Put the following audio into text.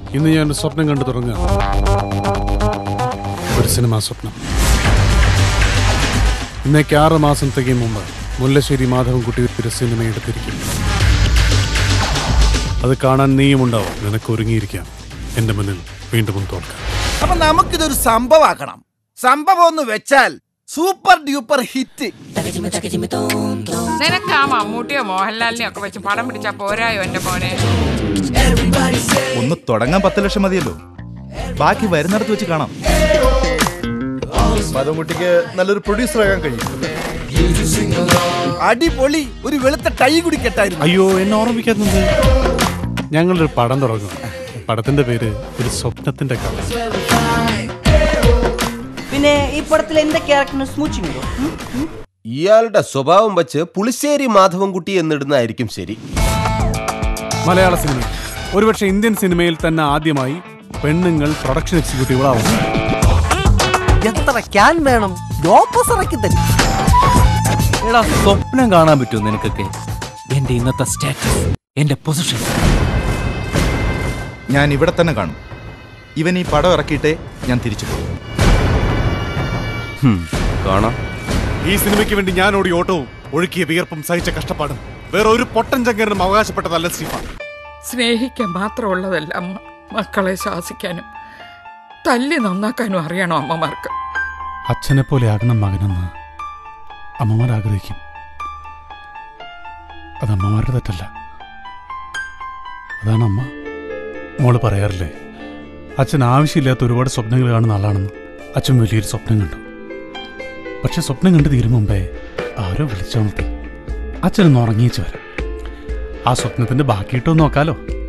ഇന്ന് ഞാൻ ഒരു സ്വപ്നം കണ്ടു തുടങ്ങുക ഒരു സിനിമാ സ്വപ്നം ഇന്നേക്ക് ആറ് മാസം തികയും മുമ്പ് മുല്ലശ്ശേരി മാധവൻകുട്ടി ഒരു സിനിമ എടുത്തിരിക്കും അത് കാണാൻ നീയും ഉണ്ടാവും നിനക്ക് ഒരുങ്ങിയിരിക്കാം എന്റെ മുന്നിൽ വീണ്ടും ഒന്ന് തോൽക്കാം അപ്പൊ നമുക്കിതൊരു സംഭവമാക്കണം സംഭവം എന്ന് വെച്ചാൽ സൂപ്പർ ഡ്യൂപ്പർ ഹിറ്റ് നിനക്ക് ആ മമ്മൂട്ടിയോ മോഹൻലാലിനെയോ ഒക്കെ വെച്ച് പടം പിടിച്ചാ പോരായോ എന്റെ മോനെ ഒന്ന് തുടങ്ങാൻ പത്ത് ലക്ഷം മതിയല്ലോ ബാക്കി വരുന്നിടത്ത് വെച്ച് കാണാം മാധവൻകുട്ടിക്ക് നല്ലൊരു പ്രൊഡ്യൂസർ ആകാൻ കഴിയും അടിപൊളി ഒരു വെളുത്ത ടൈ കുടിക്കട്ടായിരുന്നു അയ്യോ എന്നെ ഓർമ്മിക്കാത്തത് ഞങ്ങളൊരു പടം തുടങ്ങും പടത്തിന്റെ പേര് ഒരു സ്വപ്നത്തിന്റെ കഥ പിന്നെ ഈ പടത്തിൽ എന്റെ ക്യാരക്ടറിന് സ്മൂച്ചിങ് ഉണ്ടോ ഉം? ഉം? ഇയാളുടെ സ്വഭാവം വെച്ച് പുളിശ്ശേരി മാധവൻകുട്ടി എന്നിടുന്നതായിരിക്കും ശരി മലയാള സിനിമ ഒരുപക്ഷെ ഇന്ത്യൻ സിനിമയിൽ തന്നെ ആദ്യമായി പെണ്ണുങ്ങൾ പ്രൊഡക്ഷൻ എക്സിക്യൂട്ടീവുകളാവും എത്ര ക്യാൻ വേണം ലോപ്പസ് ഇറക്കി തരും എടാ സ്വപ്നം കാണാൻ പറ്റുമോ നിനക്കൊക്കെ എന്റെ ഇന്നത്തെ സ്റ്റാറ്റസ് എന്റെ പൊസിഷൻ ഞാൻ ഇവിടെ തന്നെ കാണും ഇവൻ ഈ പടം ഇറക്കിയിട്ടേ ഞാൻ തിരിച്ചു പോകും കാണാം ഈ സിനിമയ്ക്ക് വേണ്ടി ഞാൻ ഓടി ഓട്ടവും ഒഴുക്കിയ വിയർപ്പും സഹിച്ച കഷ്ടപ്പാടും വേറെ ഒരു പൊട്ടൻ ചങ്കരനും അവകാശപ്പെട്ടതല്ല സ്റ്റീഫ സ്നേഹിക്കാൻ മാത്രമുള്ളതല്ല അമ്മ മക്കളെ ശാസിക്കാനും തല്ലി നന്നാക്കാനും അറിയണം അമ്മമാർക്ക് അച്ഛനെ പോലെ ആകണം മകനെന്ന് അമ്മമാർ ആഗ്രഹിക്കും അത് അമ്മമാരുടെ തെറ്റല്ല അതാണ് അമ്മ മോള് പറയാറില്ലേ അച്ഛൻ ആവശ്യമില്ലാത്ത ഒരുപാട് സ്വപ്നങ്ങൾ കാണുന്ന ആളാണെന്ന് അച്ഛൻ വലിയൊരു സ്വപ്നം കണ്ടു പക്ഷെ സ്വപ്നം കണ്ടു തീരും മുമ്പേ ആരോ വിളിച്ചോണത്തി അച്ഛനൊന്ന് ഉറങ്ങിയേച്ച് വരാം ആ സ്വപ്നത്തിന്റെ ബാക്കിയിട്ടോ നോക്കാലോ